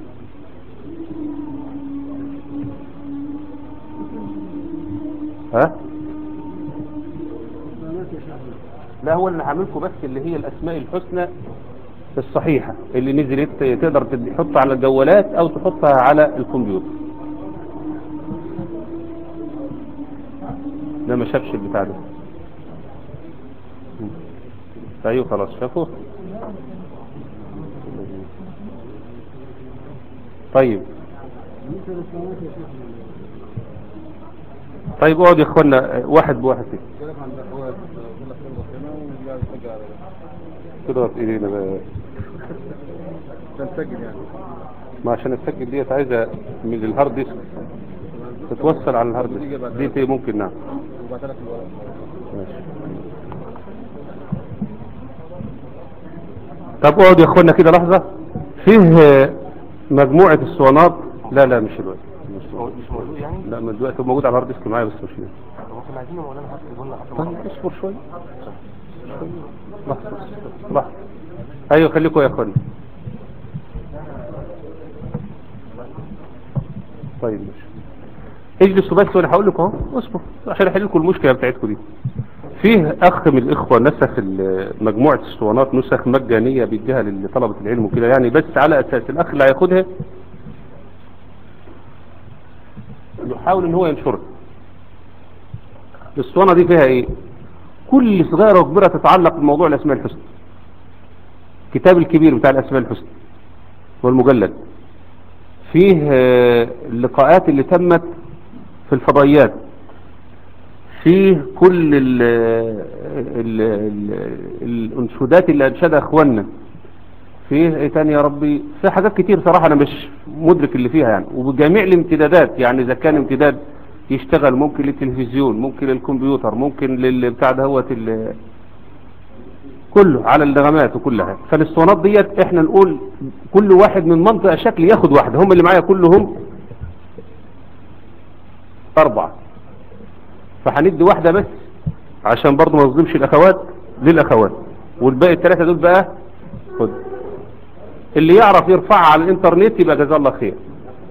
ها لا هو اللي هعملكم بس اللي هي الاسماء الحسنى الصحيحة اللي نزلت تقدر تحطها على الجوالات او تحطها على الكمبيوتر ده ما شافش البتاع ده ايوه خلاص شافوه طيب طيب اقعد يا اخوانا واحد بواحد كده كده في ايدينا بقى تنسجل يعني ما عشان السجل ديت عايزه من الهارد ديسك تتوصل على الهارد ديسك دي تي ممكن نعم وبعتلك الورق ماشي طب اقعد يا اخوانا كده لحظة فيه مجموعة اسطوانات لا لا مش الوقت مش الوقت. مش موجود يعني لا من دلوقتي هو موجود على الهارد ديسك معايا بس مش هنا. ممكن عايزين مولانا حتى يقول لنا طيب اصبر شوية لحظة لحظة ايوه خليكم يا اخوانا طيب ماشي اجلسوا بس وانا هقول لكم اهو اصبر عشان احل لكم المشكله بتاعتكم دي فيه اخ من الاخوه نسخ ال- مجموعه اسطوانات نسخ مجانيه بيديها لطلبه العلم وكده يعني بس على اساس الاخ اللي هياخدها يحاول ان هو ينشرها الاسطوانه دي فيها ايه كل صغيره وكبيره تتعلق بموضوع الاسماء الحسنى الكتاب الكبير بتاع الاسماء الحسنى والمجلد فيه آه، اللقاءات اللي تمت في الفضائيات فيه كل ال ال ال الانشودات اللي انشدها اخواننا فيه ايه تاني يا ربي في حاجات كتير صراحة انا مش مدرك اللي فيها يعني وبجميع الامتدادات يعني اذا كان امتداد يشتغل ممكن للتلفزيون ممكن للكمبيوتر ممكن للبتاع دهوت ال- كله على النغمات وكلها فالاسطوانات ديت احنا نقول كل واحد من منطقة شكل ياخد واحدة هم اللي معايا كلهم اربعة فهندي واحدة بس عشان برضو ما نظلمش الاخوات للاخوات والباقي الثلاثة دول بقى خد اللي يعرف يرفعها على الانترنت يبقى جزاه الله خير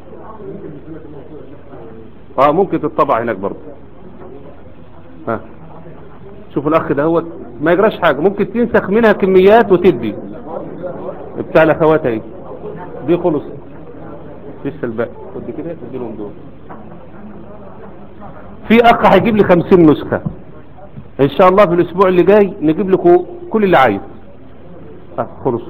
اه ممكن تطبع هناك برضو ها شوف الاخ ده هو ما يجراش حاجة ممكن تنسخ منها كميات وتدي بتاع الاخوات اهي دي خلص لسه الباقي خد كده تدي لهم دول في اخ هيجيب لي 50 نسخة ان شاء الله في الاسبوع اللي جاي نجيب لكم كل اللي عايز اه خلص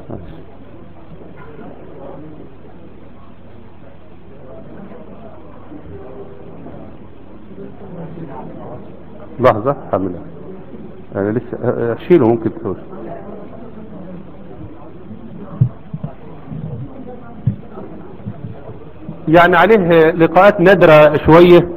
لحظة حملها انا لسه اشيله ممكن تقول يعني عليه لقاءات نادرة شوية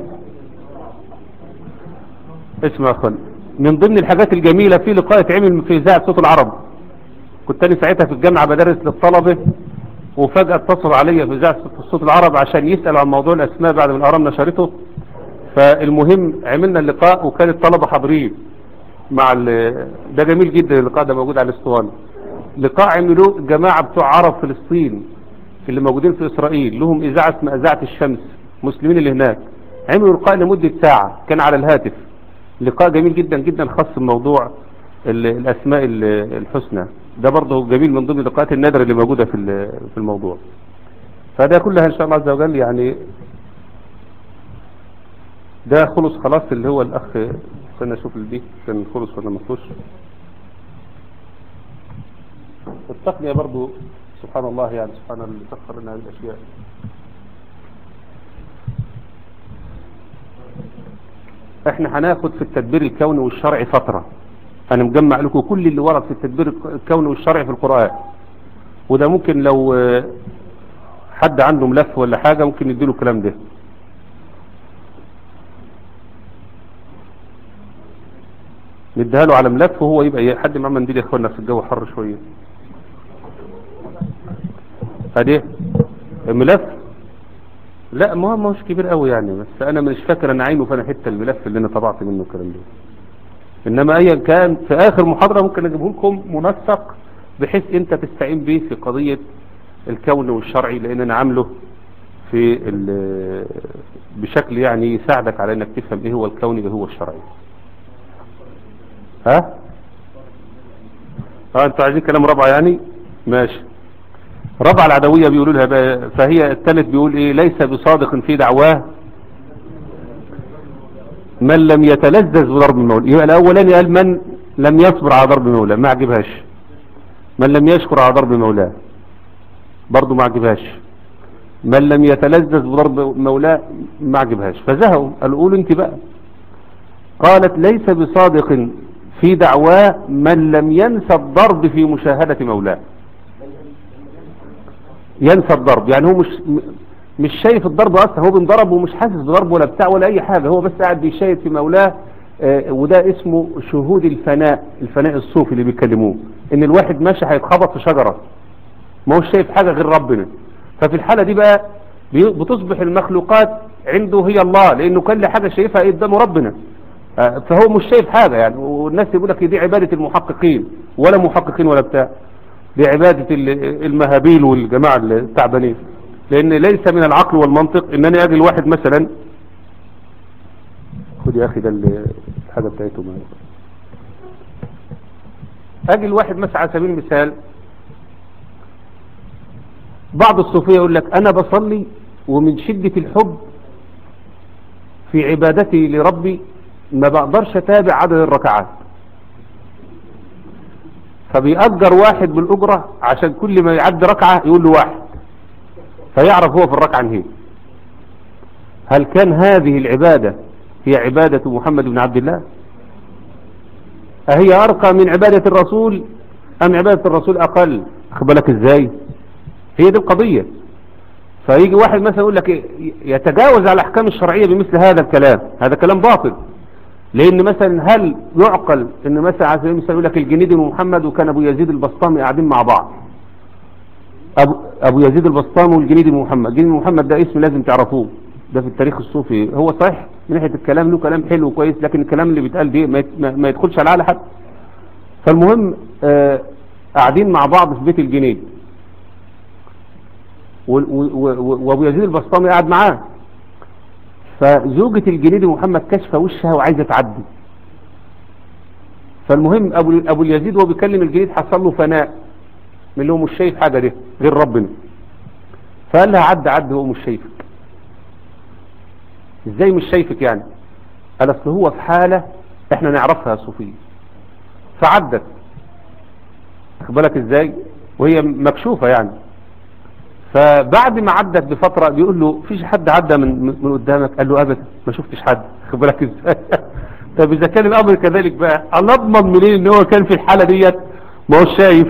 اسمع يا اخوان من ضمن الحاجات الجميلة في لقاء اتعمل في اذاعة صوت العرب كنت انا ساعتها في الجامعة بدرس للطلبة وفجأة اتصل عليا في اذاعة صوت العرب عشان يسأل عن موضوع الاسماء بعد ما الاهرام نشرته فالمهم عملنا اللقاء وكان الطلبة حاضرين مع ال- ده جميل جدا اللقاء ده موجود على الاسطوانة لقاء عملوه الجماعة بتوع عرب فلسطين اللي موجودين في اسرائيل لهم اذاعة اسمها اذاعة الشمس مسلمين اللي هناك عملوا لقاء لمدة ساعة كان على الهاتف لقاء جميل جدا جدا خاص بموضوع ال- الاسماء ال- الحسنى ده برضه جميل من ضمن اللقاءات النادرة اللي موجودة في ال- في الموضوع فده كلها ان شاء الله عز وجل يعني ده خلص خلاص اللي هو الاخ استنى اشوف دي كان خلص ولا ما خلص التقنية برضو سبحان الله يعني سبحان اللي سخر لنا هذه الأشياء احنا هناخد في التدبير الكوني والشرعي فترة انا مجمع لكم كل اللي ورد في التدبير الكوني والشرعي في القرآن وده ممكن لو آه، حد عنده ملف ولا حاجة ممكن يديله الكلام ده نديها له على ملف وهو يبقى ي- حد معاه منديل يا اخوانا في الجو حر شوية ادي الملف لا ما هو ما هوش كبير قوي يعني بس انا مش فاكر انا عينه فانا حته الملف اللي انا طبعت منه الكلام ده انما ايا كان في اخر محاضرة ممكن اجيبه لكم منسق بحيث انت تستعين به في قضية الكون والشرعي لان انا عامله في ال- بشكل يعني يساعدك على انك تفهم ايه هو الكوني وايه هو الشرعي ها اه انتوا عايزين كلام رابعه يعني ماشي رابعه العدويه بيقولوا لها بقى فهي الثالث بيقول ايه ليس بصادق في دعواه من لم يتلذذ بضرب المولى يبقى الاولاني قال من لم يصبر على ضرب مولاه ما عجبهاش من لم يشكر على ضرب مولاه برضه ما عجبهاش من لم يتلذذ بضرب مولاه ما عجبهاش فزهقوا قالوا قولوا انت بقى قالت ليس بصادق في دعواه من لم ينسى الضرب في مشاهدة مولاه ينسى الضرب يعني هو مش مش شايف الضرب اصلا هو بينضرب ومش حاسس بضرب ولا بتاع ولا اي حاجة هو بس قاعد بيشاهد في مولاه آه، وده اسمه شهود الفناء الفناء الصوفي اللي بيكلموه ان الواحد ماشي هيتخبط في شجرة ما هو شايف حاجة غير ربنا ففي الحالة دي بقى بي- بتصبح المخلوقات عنده هي الله لانه كل حاجة شايفها قدامه ربنا آه، فهو مش شايف حاجة يعني والناس يقول لك دي عبادة المحققين ولا محققين ولا بتاع دي عبادة ال- المهابيل والجماعة التعبانين لان ليس من العقل والمنطق ان انا اجي الواحد مثلا خد يا اخي ده ال- الحاجة بتاعته معايا اجي الواحد مثلا على سبيل المثال بعض الصوفية يقول لك انا بصلي ومن شدة الحب في عبادتي لربي ما بقدرش اتابع عدد الركعات فبيأجر واحد بالأجرة عشان كل ما يعدي ركعة يقول له واحد فيعرف هو في الركعة هي هل كان هذه العبادة هي عبادة محمد بن عبد الله أهي أرقى من عبادة الرسول أم عبادة الرسول أقل بالك إزاي هي دي القضية فيجي واحد مثلا يقول لك إيه، يتجاوز على الأحكام الشرعية بمثل هذا الكلام هذا كلام باطل لأن مثلا هل يعقل أن مثلا على سبيل المثال يقول لك الجنيدي ومحمد وكان أبو يزيد البسطامي قاعدين مع بعض أبو, أبو يزيد البسطامي والجنيدي محمد الجنيدي محمد ده اسم لازم تعرفوه ده في التاريخ الصوفي هو صحيح من ناحية الكلام له كلام حلو وكويس لكن الكلام اللي بيتقال ده ما يت- ما- ما يدخلش على عقل حد فالمهم آه، قاعدين مع بعض في بيت الجنيد و- و- و- وابو يزيد البسطامي قاعد معاه فزوجة الجنيدي محمد كشفه وشها وعايزة تعدي فالمهم ابو ابو اليزيد وهو بيكلم الجنيد حصل له فناء من اللي هو مش شايف حاجة ده غير ربنا فقال لها عد عد هو مش شايفك ازاي مش شايفك يعني قال اصل هو في حالة احنا نعرفها يا صوفية فعدت واخد بالك ازاي وهي مكشوفة يعني فبعد ما عدت بفترة بيقول له فيش حد عدى من من قدامك قال له ابدا ما شفتش حد واخد بالك ازاي طب اذا كان الامر كذلك بقى انا اضمن منين ان هو كان في الحالة ديت ما هو شايف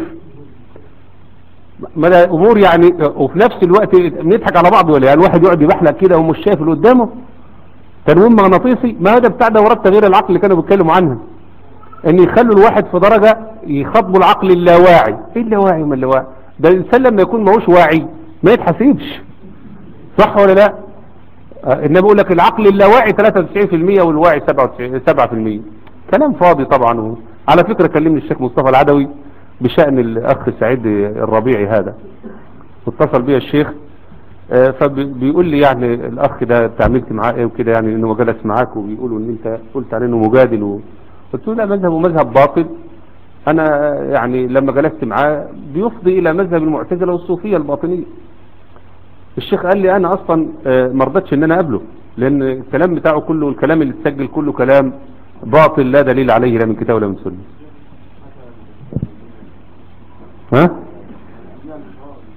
ما ده امور يعني وفي نفس الوقت بنضحك على بعض ولا يعني الواحد يقعد يبحلق كده ومش شايف اللي قدامه تنويم مغناطيسي ما هذا بتاع دورات تغيير العقل اللي كانوا بيتكلموا عنها ان يخلوا الواحد في درجة يخاطبوا العقل اللاواعي ايه اللاواعي وما اللاواعي ده الانسان لما يكون ماهوش واعي ما يتحاسبش صح ولا لا آه، انما بيقول لك العقل اللاواعي 93% والواعي 97 7% كلام فاضي طبعا و- على فكرة كلمني الشيخ مصطفى العدوي بشأن الاخ سعيد الربيعي هذا واتصل بي الشيخ آه، فبيقول لي يعني الاخ ده انت عملت معاه ايه وكده يعني انه جلس معاك وبيقولوا ان انت قلت عليه انه مجادل و... قلت له لا مذهبه مذهب باطل انا يعني لما جلست معاه بيفضي الى مذهب المعتزله والصوفيه الباطنيه الشيخ قال لي انا اصلا آه، ما رضتش ان انا اقابله لان الكلام بتاعه كله الكلام اللي اتسجل كله كلام باطل لا دليل عليه لا من كتاب ولا من سنه ها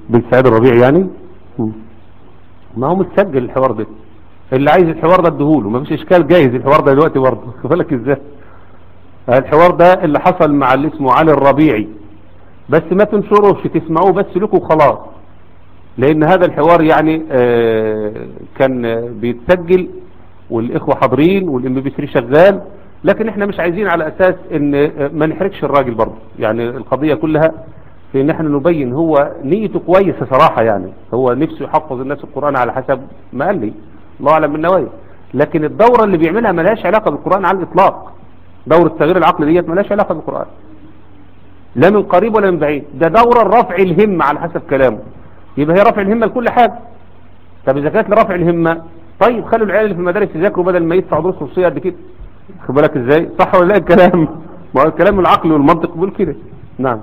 بن سعيد الربيع يعني مم. ما هو متسجل الحوار ده اللي عايز الحوار ده اديهوله مفيش اشكال جايز الحوار ده دلوقتي برضه خد بالك ازاي الحوار ده اللي حصل مع اللي اسمه علي الربيعي بس ما تنشروش تسمعوه بس لكم وخلاص لان هذا الحوار يعني آه كان آه، بيتسجل والاخوة حاضرين والام بي 3 شغال لكن احنا مش عايزين على اساس ان آه، ما نحرجش الراجل برضه يعني القضية كلها في ان احنا نبين هو نيته كويسة صراحة يعني هو نفسه يحفظ الناس القرآن على حسب ما قال لي الله اعلم من نوايا لكن الدورة اللي بيعملها ملهاش علاقة بالقرآن على الاطلاق دورة تغيير العقل ديت ملهاش علاقة بالقرآن لا من قريب ولا من بعيد ده دورة رفع الهمة على حسب كلامه يبقى هي رفع الهمة لكل حاجة طب إذا كانت لرفع الهمة طيب خلوا العيال اللي في المدارس يذاكروا بدل ما يدفعوا دروس خصوصية قد كده خد بالك ازاي صح ولا لا الكلام ما هو الكلام العقل والمنطق بيقول كده نعم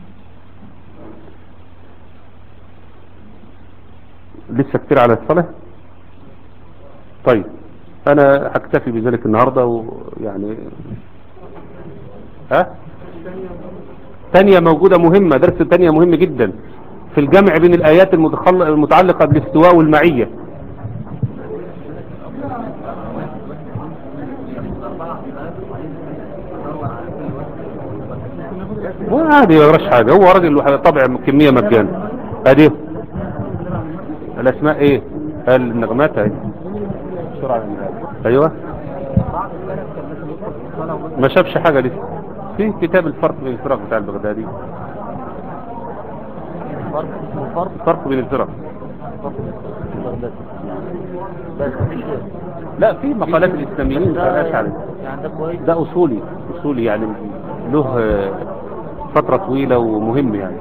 لسه كتير على الصلاة طيب انا هكتفي بذلك النهاردة ويعني ها تانية موجودة مهمة درس تانية مهم جدا في الجمع بين الآيات المتخل- المتعلقة بالاستواء والمعية وعادي ما يغرش حاجة هو راجل واحد طبع كمية مجانا ادي الاسماء ايه النغمات اهي بسرعة ايوه ما شافش حاجة لسه في كتاب الفرق بين الفرق بتاع البغدادي فرق اسمه فرق الفرق بين الفرق فرق بغداد بس مفيش غيره. لا في مقالات الاسلاميين ده مش عليه يعني ده كويس ده اصولي اصولي يعني له آه، فترة طويلة ومهم يعني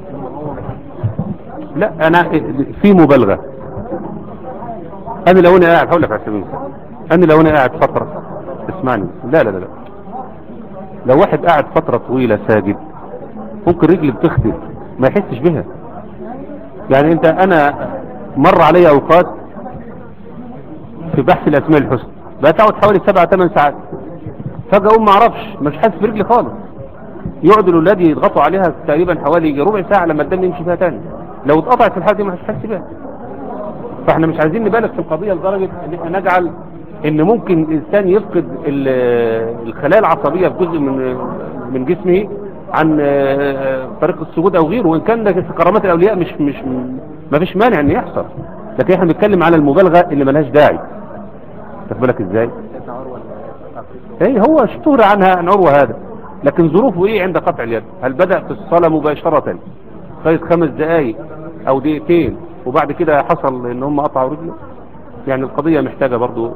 لا انا في مبالغة انا لو انا قاعد هقول لك على سبيل المثال انا لو انا قاعد فترة اسمعني لا لا لا لا لو واحد قاعد فترة طويلة ساجد ممكن رجلي بتخدم ما يحسش بها يعني انت انا مر علي اوقات في بحث الاسماء الحسنى بقى تقعد حوالي سبعة ثمان ساعات فجأة اقوم ما اعرفش مش حاسس برجلي خالص يقعدوا الاولاد يضغطوا عليها تقريبا حوالي ربع ساعة لما الدم يمشي فيها تاني لو اتقطعت في الحالة دي مش هتحس بيها فاحنا مش عايزين نبالغ في القضية لدرجة ان احنا نجعل ان ممكن الانسان يفقد ال- الخلايا العصبية في جزء من من جسمه عن آه، طريق السجود او غيره وان كان ده في كرامات الاولياء مش مش ما فيش مانع ان يحصل لكن احنا بنتكلم على المبالغة اللي ملهاش داعي تاخد بالك ازاي ابن عروة ايه هو اشتهر عنها عن عروة هذا لكن ظروفه ايه عند قطع اليد هل بدأ في الصلاة مباشرة خلال خمس دقايق او دقيقتين وبعد كده حصل ان هم قطعوا رجله يعني القضية محتاجة برضو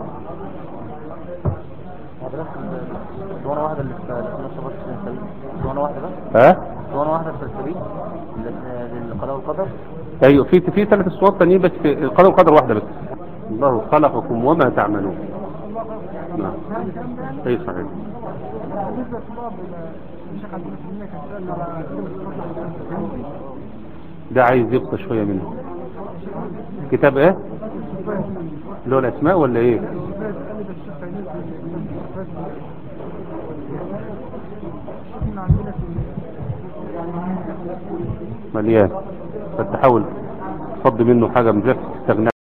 مدرسة اسطوانة واحدة اللي في اسمها صفات السلسبيل اسطوانة واحدة بس ها اسطوانة واحدة في السلسبيل للقضاء والقدر ايوه في في ثلاث اصوات تانيين بس في القدر والقدر واحدة بس الله خلقكم وما تعملون نعم اي صحيح بالنسبة للطلاب الشيخ عبد الحميد كان سألنا على كلمة ده عايز يبقى شوية منه كتاب ايه اللي هو الاسماء ولا ايه مليان فتحاول تفضي منه حاجة من ذلك تستغنى